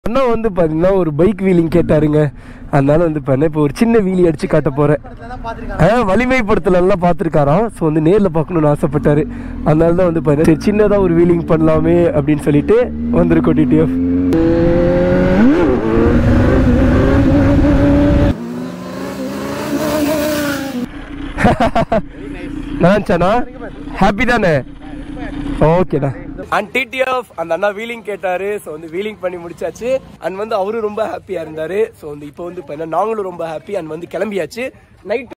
அண்ணா வந்து பார்த்தீங்கன்னா ஒரு பைக் வீலிங் கேட்டாருங்க அதனால வந்து பார்த்தீங்கன்னா இப்போ ஒரு சின்ன வீலி அடிச்சு காட்ட போறேன் ஆ வலிமை படத்துல எல்லாம் பார்த்துருக்காராம் ஸோ வந்து நேரில் பார்க்கணும்னு ஆசைப்பட்டாரு அதனால தான் வந்து பார்த்தீங்கன்னா சரி சின்னதாக ஒரு வீலிங் பண்ணலாமே அப்படின்னு சொல்லிட்டு வந்திருக்கோம் டிடிஎஃப் நான்ச்சானா ஹாப்பி தானே ஓகேண்ணா அண்ட் டிடிஎஃப் அந்த அண்ணா வீலிங் கேட்டாரு ஸோ வந்து வீலிங் பண்ணி முடிச்சாச்சு அண்ட் வந்து அவரும் ரொம்ப ஹாப்பியா இருந்தாரு ஸோ வந்து இப்போ வந்து இப்போ என்ன நாங்களும் ரொம்ப ஹாப்பி அண்ட் வந்து கிளம்பியாச்சு நைட்